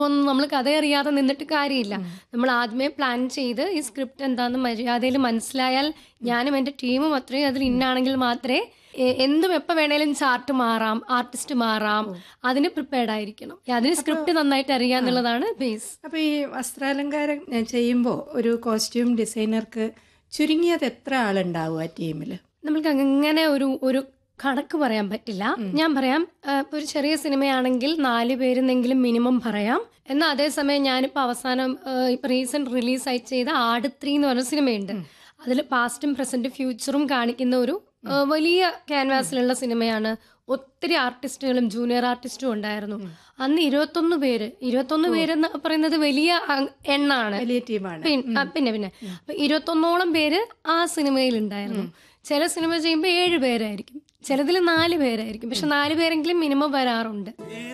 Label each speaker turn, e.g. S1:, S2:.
S1: ഒന്നും നമ്മൾ കഥ അറിയാതെ നിന്നിട്ട് കാര്യമില്ല നമ്മൾ ആദ്യമേ പ്ലാൻ ചെയ്ത് ഈ സ്ക്രിപ്റ്റ് എന്താന്ന് മര്യാദയിൽ മനസ്സിലായാൽ ഞാനും എൻ്റെ ടീമും അത്രയും അതിൽ ഇന്നാണെങ്കിൽ മാത്രമേ എ- എന്തും എപ്പോൾ വേണേലും ചാർട്ട് മാറാം ആർട്ടിസ്റ്റ് മാറാം അതിന് പ്രിപ്പയർഡ് ആയിരിക്കണം അതിന് സ്ക്രിപ്റ്റ് നന്നായിട്ട് അറിയാന്നുള്ളതാണ് ബേസ്
S2: അപ്പോൾ ഈ വസ്ത്രാലങ്കാരം ചെയ്യുമ്പോൾ ഒരു കോസ്റ്റ്യൂം ഡിസൈനർക്ക് ചുരുങ്ങിയത് എത്ര ആളുണ്ടാവും ആ ടീമിൽ
S1: നമ്മൾക്ക് അങ്ങനെ ഒരു ഒരു കണക്ക് പറയാൻ പറ്റില്ല ഞാൻ പറയാം ആ, ഇപ്പൊ ഒരു ചെറിയ സിനിമയാണെങ്കിൽ നാല് പേരെന്നെങ്കിലും മിനിമം പറയാം എന്നാൽ അതേസമയം ഞാനിപ്പോൾ അവസാനം ആ, ഇപ്പൊ റീസെന്റ് റിലീസായി ചെയ്ത ആടുത്രി എന്ന് പറഞ്ഞ സിനിമയുണ്ട് അതിൽ പാസ്റ്റും പ്രസന്റും ഫ്യൂച്ചറും കാണിക്കുന്ന ഒരു ആ, വലിയ ക്യാൻവാസിലുള്ള സിനിമയാണ് ഒത്തിരി ആർട്ടിസ്റ്റുകളും ജൂനിയർ ആർട്ടിസ്റ്റും ഉണ്ടായിരുന്നു അന്ന് ഇരുപത്തൊന്ന് പേര് ഇരുപത്തൊന്ന് പേരെന്ന് പറയുന്നത് വലിയ അ- എണ്ണാണ്
S2: വലിയ ടീമാണ്
S1: പിൻ- ആ, പിന്നെ പിന്നെ അപ്പൊ ഇരുപത്തൊന്നോളം പേര് ആ സിനിമയിൽ ഉണ്ടായിരുന്നു ചില സിനിമ ചെയ്യുമ്പോൾ ഏഴ് പേരായിരിക്കും ചിലതിൽ നാല് പേരായിരിക്കും പക്ഷെ നാല് പേരെങ്കിലും മിനിമം വരാറുണ്ട്